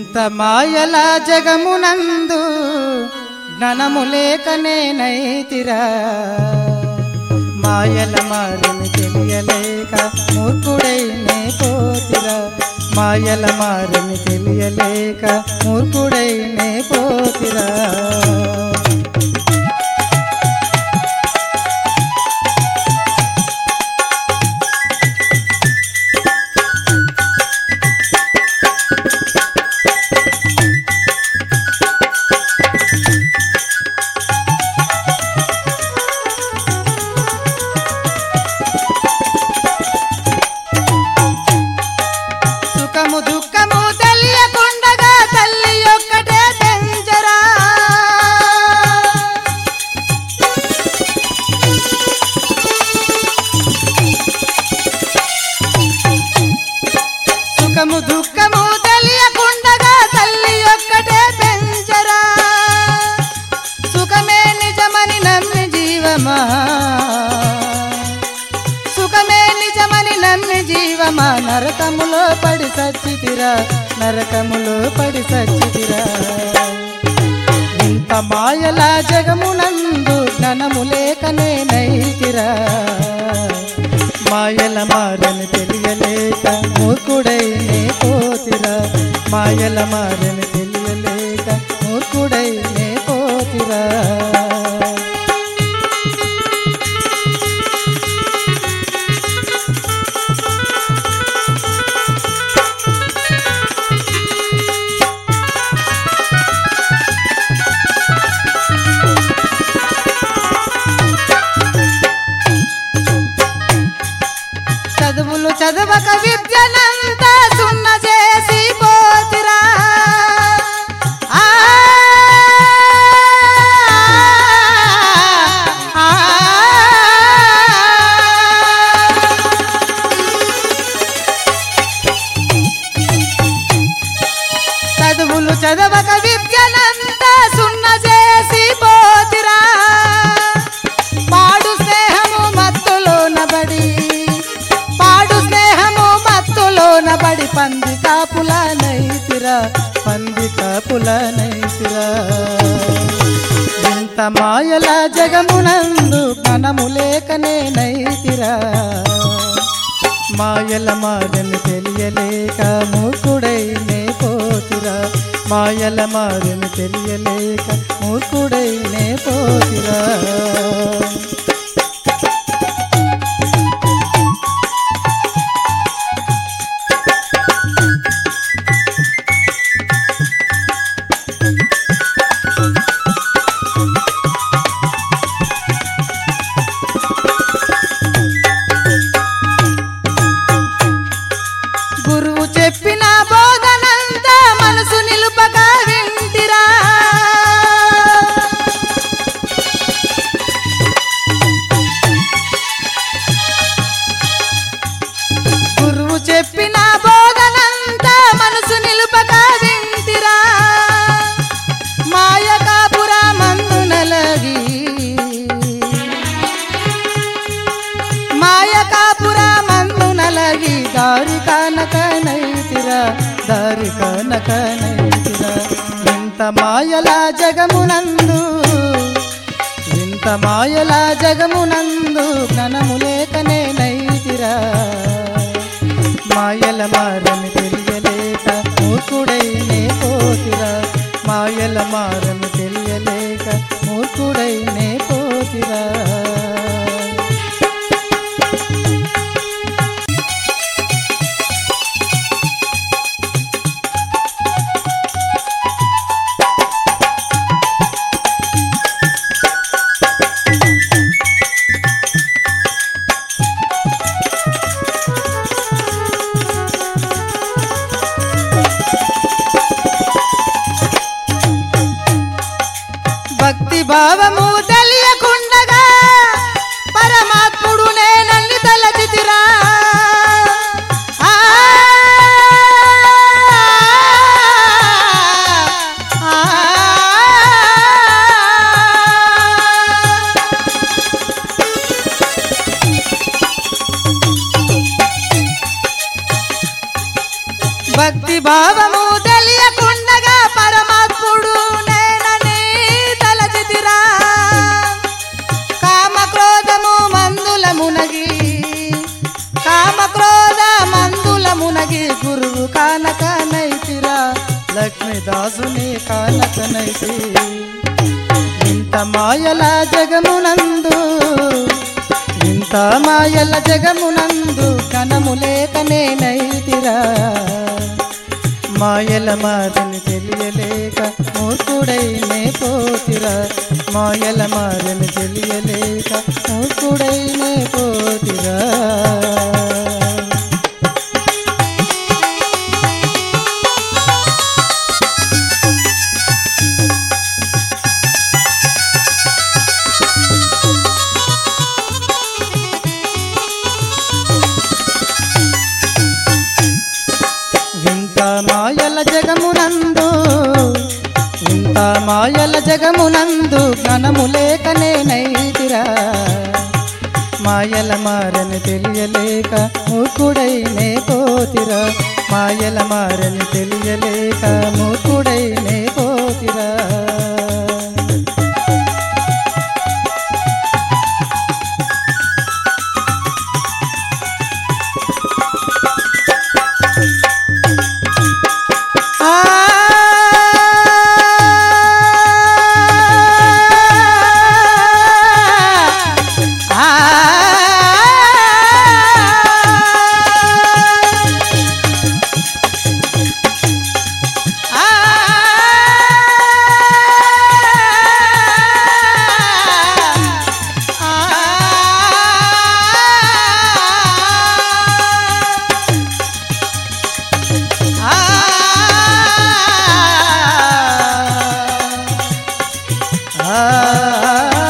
ఇంత మాయల జగమునందు జ్ఞానము లేకనే నైతిరా మాయల మారని తెలియలేక మూర్ఖుడైనే పోతిరా మాయల మారని తెలియలేక మూర్ఖుడైనే పోతిరా సుఖము దుఃఖము తెలియకుండగా తల్లి ఒక్కటే పెంచరా సుఖము దుఃఖము తెలియకుండగా తల్లి ఒక్కటే పెంచరా సుఖమే నిజమని నమ్మి జీవమా సుఖమే నిజమని నమ్మి జీవమా నరకములో పడి సచ్చితిరా నరకములో పడి సచ్చితిరా ఇంత మాయల జగమునందు జ్ఞానము లేకనే నైతిరా మాయల మారని తెలియలేక మూర్ఖుడైనే పోతిరా మాయల మారని తెలియలేక మూర్ఖుడైనే పోతిరా చదువులు చదవక విద్యనంతా సున్న చేసి పోతిరా ఆ, ఆ, చదువులు చదవక విద్యనంతా సున్న చేసి పోతిరా పాడు స్నేహము మత్తులో నబడి పాడు స్నేహము మత్తులో నబడి పంది కాపుల నైతిరా పంది కాపుల నైతిరా ఇంత మాయల జగమునందు కనము లేకనే నైతిరా మాయల మారని తెలియలేక మూర్ఖుడైనే పోతిరా మాయల మారని తెలియలేక మూర్ఖుడైనే పోతిరా గురువు చెప్పిన బోధనంతా మనసు నిలుపక వింటిరా గురువు చెప్పిన బోధనంతా మనసు నిలుపక వింటిరా మాయ కాపుర మందు నలగి మాయ కాపుర మందు నలగి దారి కానక నైతిరా దారి కానక నైతిరా ఇంత మాయల జగమునందు ఇంత మాయల జగమునందు ఘనము లేకనే నైతిరా మాయల మారని తెలియలేక మూర్ఖుడైనే పోతిరా మాయల మారని తెలియలేక మూర్ఖుడైనే పోతిరా భక్తి భావము తెలియకుండగా పరమాత్ముడు నేనన్ని తలచితిరా ఆ, ఆ, భక్తి భావము తెలియకుండా దాసుని కానకనైతే ఇంత మాయల జగమునందు ఇంత మాయల జగమునందు కనము లేక నేనైతిరా మాయల మారని తెలియలేక మూర్ఖుడైనే పోతిరా మాయల మారని తెలియలేక మూర్ఖుడైనే పోతిరా వింత మాయల జగమునందు వింత మాయల జగమునందు జ్ఞానము లేకనే నైతిరా మాయల మారని తెలియలేక మూకుడైనే పోతిరా మాయల మారని తెలియలేక మూకుడైనే పోతిరా ఆ ఆ